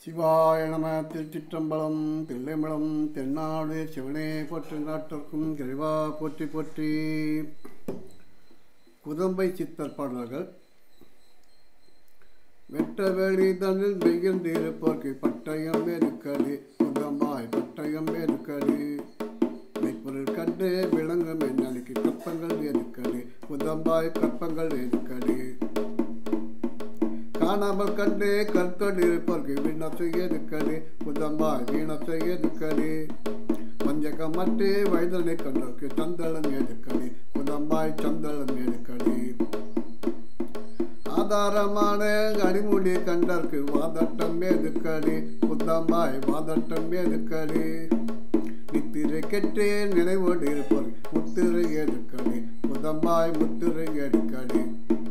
சிவாய நம திருச்சிற்றம்பலம் தில்லைமலம் தென்னாடு சிவனே போற்றி நாட்டிற்கும் கிழிவா போற்றி போற்றி குதம்பை சித்தர் பாடல்கள் வெட்ட வேலி தன்னில் மெய்யந்திருப்போர்க்கு பட்டயம் எதுக்கடி குதம்பாய் பட்டயம் எதுக்கடி மெய்ப்பொருள் கண்டு விளங்கும் எண்ணலிக்கு கப்பங்கள் எதுக்கடி குதம்பாய் கப்பங்கள் எதுக்கடி காணாமல் கண்டு கற்கொண்டு இருப்பவர்க்கு விண்ணத்தை எதுக்கடி புதம்பாய் வீணத்தை எதுக்கடி வஞ்சகம் மட்டு வைதனை கண்டோர்க்கு சந்தளம் எதுக்கடி புதம்பாய் சந்தளம் எதுக்கடி ஆதாரமான அடிமுடி கண்டற்கு வாதட்டம் எதுக்கடி புத்தம்பாய் வாதட்டம் எதுக்கடி நித்திரை கெட்டு நினைவோடு இருப்பவர் முத்திரை எதுக்கடி புதம்பாய் முத்திரை எதுக்கடி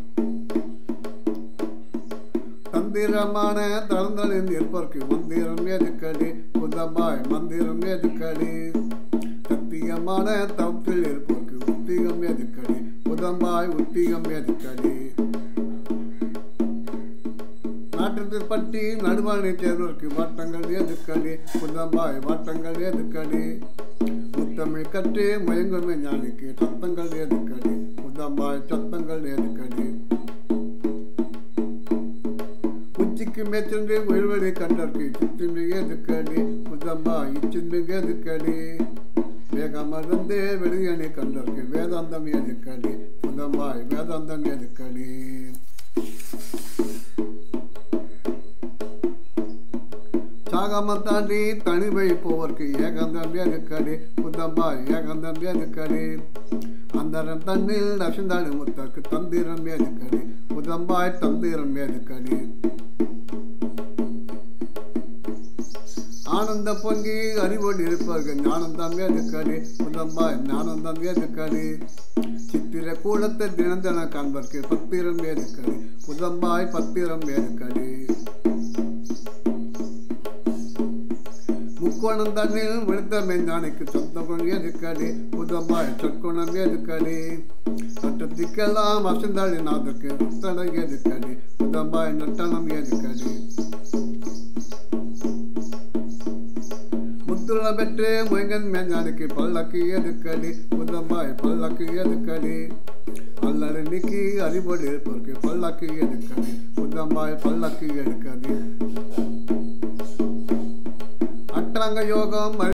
தந்திரமான தளந்தலில் இருப்பவர்க்கு மந்திரம் எதுக்கடி புதம்பாய் மந்திரம் எதுக்கடி சத்தியமான தவத்தில் இருப்பவர்க்கு உத்திகம் எதுக்கடி புதம்பாய் உத்திகம் எதுக்கடி நாட்டத்தில் பற்றி நடுவானை சேர்வதற்கு வாட்டங்கள் எதுக்கடி புதம்பாய் வாட்டங்கள் எதுக்கடி முத்தமிழ் கற்று மயங்குமே ஞானிக்கு சத்தங்கள் எதுக்கடி புதம்பாய் சத்தங்கள் எதுக்கடி உச்சிக்கு மேற்சென்று உயிர்வழி கண்டற்கு சித்திம்பி எதுக்கடி புதம்பா இச்சிம்பிங்க எதுக்கடி வேகமருந்து வெளியணி கண்டற்கு வேதாந்தம் எதுக்கடி புதம்பாய் வேதாந்தம் எதுக்கடி சாகம தாண்டி தனிவை போவர்க்கு ஏகந்தம் எதுக்கடி புதம்பாய் ஏகந்தம் எதுக்கடி அந்தரம் தண்ணில் நசுந்தாடு முத்தற்கு தந்திரம் எதுக்கடி புதம்பாய் தந்திரம் எதுக்கடி ஆனந்த பொங்கி அறிவோடு இருப்பார்கள் ஞானந்தம் எதுக்கடி புதம்பாய் ஞானந்தம் எதுக்கடி சித்திர கூடத்தை தினந்தன காண்பர்க்கு பத்திரம் எதுக்கடி புதம்பாய் பத்திரம் எதுக்கடி முக்கோணம் தண்ணில் விழுத்த மெஞ்ஞானிக்கு சொந்தம் எதுக்கடி புதம்பாய் சொற்குணம் எதுக்கடி நட்டத்திக்கெல்லாம் வசந்தாளி நாதற்கு நட்டனை எதுக்கடி புதம்பாய் நட்டனம் எதுக்கடி முத்துள்ள பெற்று முயங்கன் மேஞ்சானுக்கு பல்லக்கு எதுக்கடி புதம்பாய் பல்லக்கு எதுக்கடி அல்லது நிக்கி அறிவோடு இருப்பவருக்கு பல்லக்கு எதுக்கடி புதம்பாய் பல்லக்கு எடுக்கடி அட்டாங்க யோகம்